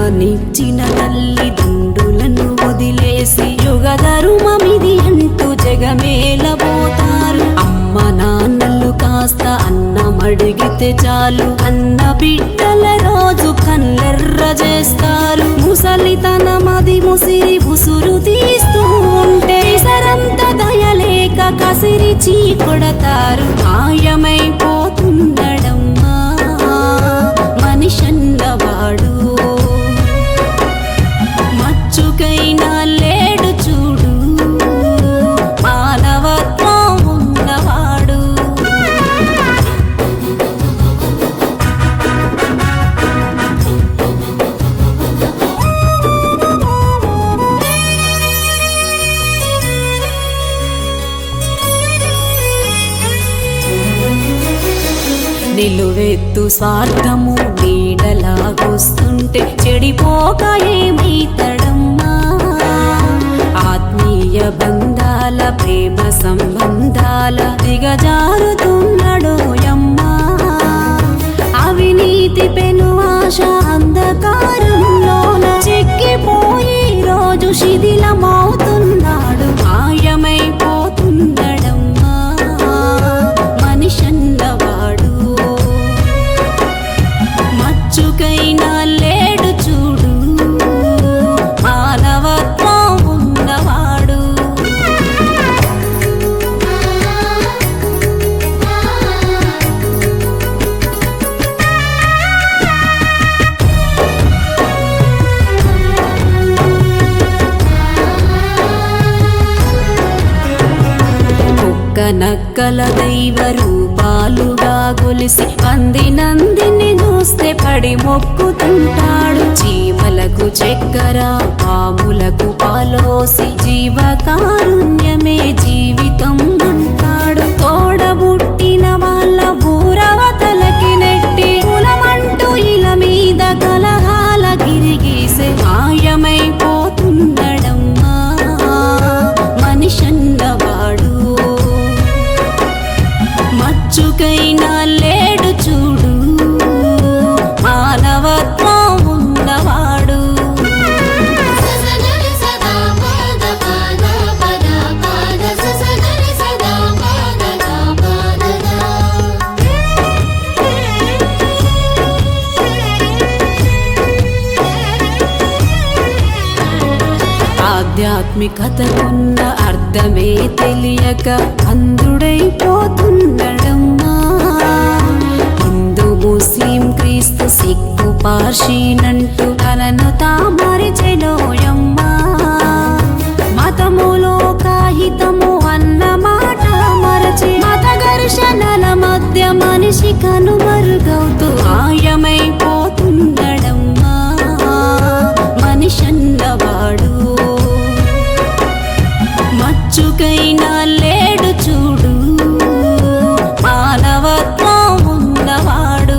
జన్మనిచ్చిన తల్లిదండ్రులను వదిలేసి యుగ ధర్మమిది అంటూ జగమేలబోతారు అమ్మ నాన్నలు కాస్త అన్నమడిగితే చాలు అన్న బిడ్డల రోజు కన్నెర్ర చేస్తారు ముసలితనమది ముసిరి ఉసురు తీస్తూ ఉంటే సరంత దయలేక కసిరి చీ కొడతారు మాయమైపోతుండడమ్మా మనిషన్నవాడు మచ్చుకైనా లేడు చూడు మానవత్వం ఉన్నవాడు నిలువెత్తు స్వార్థము నీడలాగొస్తుంటే చెడిపోక ఏమైతడమ్మా ఆత్మీయ బంధాల ప్రేమ సంబంధాల దిగజారుతున్నాడోయమ్మా అవినీతి పెను ఆశ అంధకారంలోన చిక్కిపోయి రోజు శిథిలమవుతున్నాడు మాయమైపోతుండడమ్మా మనిషన్నవాడు మచ్చుకైనా లేడు చూడు మానవత్వం ఉన్నవాడు కుక్క నక్కల దైవ రూపాలుగా గొలిసి పంది నందిని చూస్తే పడి మొక్కుతుంటాడు చీమలకు చక్కెర పాములకు పాలోసి జీవకారుణ్యమే జీవితం అంటాడు తోడబుట్టిన వాళ్ళ ఊరవతలకి నెట్టి కులమంటూ ఇల మీద కలహాల గిరిగీసే మాయమైపోతుండడమ్మా మనిషన్నవాడు మచ్చుకైనా లేడు చూడు మానవత్వం ఉన్నవాడు ససగరి సదా పద పద పద పద ససగరి సదా పద పద ఆధ్యాత్మికతకున్న అర్థమే తెలియక అంధుడైపోతున్నడమ్మా హిందూ ముస్లిం క్రీస్తు సిక్కు పార్షీనంటూ తనను తామరిచెలోయమ్మా మతములో కాహితము అన్న మాట మరచి మత ఘర్షణల మధ్య మనిషి కనుమరుగవుతూ మాయమైపోతుండడమ్మా మనిషన్నవాడు మచ్చుకైనా లేడు చూడు మానవత్వం ఉన్నవాడు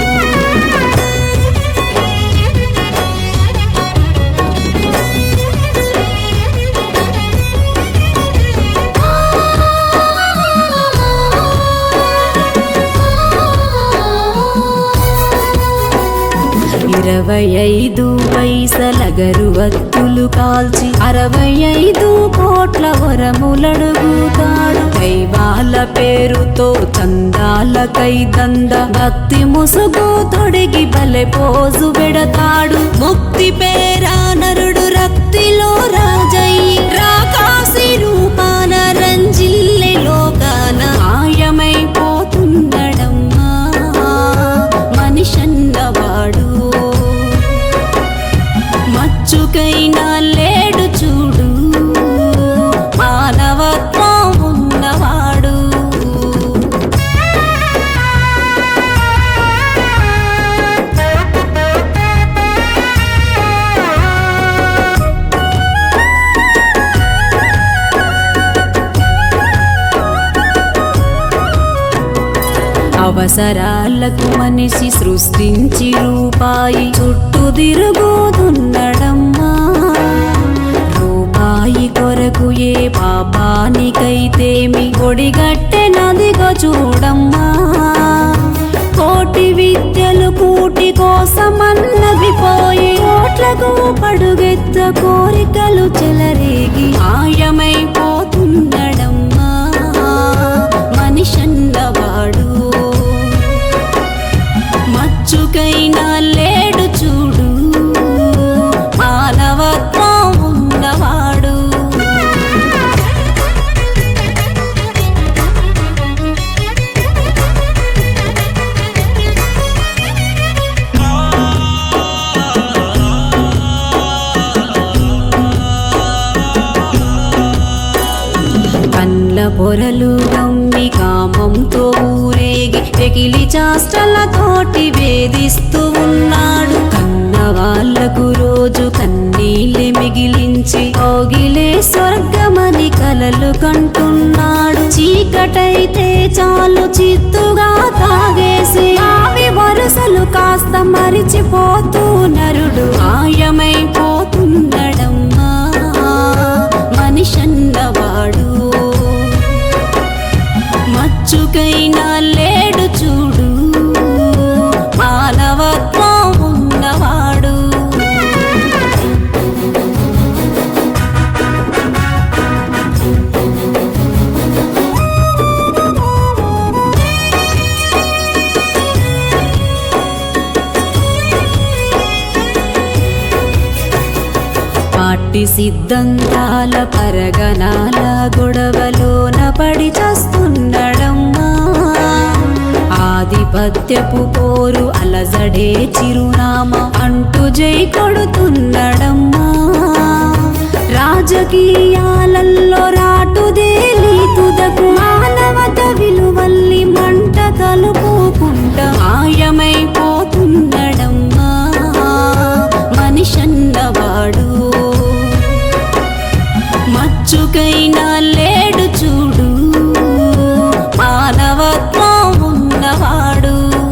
ఇరవై ఐదు పైసల గరువత్తులు కాల్చి అరవై ఐదు కోట్ల వరములడుగుతాడు దైవాల పేరుతో చందాలకై దంద భక్తి ముసుగు తొడిగి బలె పోజు పెడతాడు ముక్తి పేరా నరుడు రక్తిలో రాజయ్యి రాకాసి రూపాన రంజిల్లె లోకాన మాయమైపోతుండడమ్మా మనిషన్నవాడు మచ్చుకైనా లేడు చూడు మానవత్వం ఉన్నవాడు అవసరాలకు మనిషి సృష్టించి రూపాయి చుట్టూ తిరుగుతున్నడమ్మా రూపాయి కొరకు ఏ పాపానికైతేమి ఒడిగట్టె నదిగో చూడమ్మా కోటి విద్యలు కూటి కోసమన్నవి పోయి కోట చెలరేగి మాయమైపోతున్నడమ్మా మనిషన్నవాడు మచ్చుకైనా లేడు చూడు మానవత్వం ఉన్నవాడు కళ్ళ పొరలు గమ్మి కామంతో ఊరేగి పెకిలి చాష్టలతోటి వేధిస్తూ ఉన్నాడు కన్న వాళ్ళకు రోజు కన్నీళ్ళే మిగిలించి ఓగిలే స్వర్గమని కలలు కంటున్నాడు చీకటైతే చాలు చిత్తుగా తాగేసి ఆవి వరుసలు కాస్త మరిచిపోతూ నరుడు మాయమైపోతున్నడమ్మా మనిషన్నవాడు మచ్చుకైనా లేడు చూడు మానవత్వం ఉన్నవాడు పాటి సిద్ధాంతాల పరగనాల గొడవలోన పడి చస్తున్నాడమ్మా ఆధిపత్యపు పోరు అలజడే చిరునామా అంటూ జై కొడుతున్నాడమ్మా రాజకీయాలలో రాటుదేలి తుదకు మానవత విలువల్లి మంట కలుపుకుంటా మాయమైపోతున్నాడమ్మా మనిషన్నవాడు మచ్చుకైనా లేడు చూడు మానవత్వం ఉన్నవాడు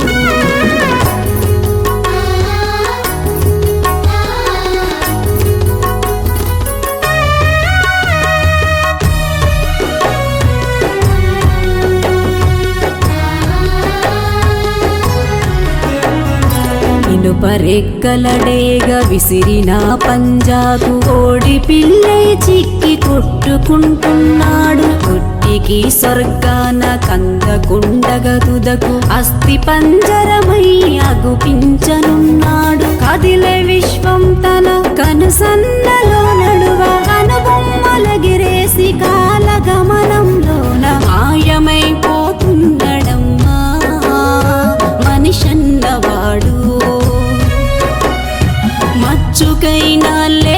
ఇనుపరెక్కలడేగ విసిరిన పంజాగు కోడి పిల్లై చిక్కి కొట్టుకుంటున్నాడు కొట్టికి స్వర్గాన కందకుండగ తుదకు అస్థి పంజరమై అగుపించనున్నాడు కదిలే విశ్వం తన కనుసన్నలో నడువ కనుబొమ్మలగిరేసి కాల గమనంలోన మాయమైపోతున్నడమ్మా మనిషన్నవాడు మచ్చుకైనా లే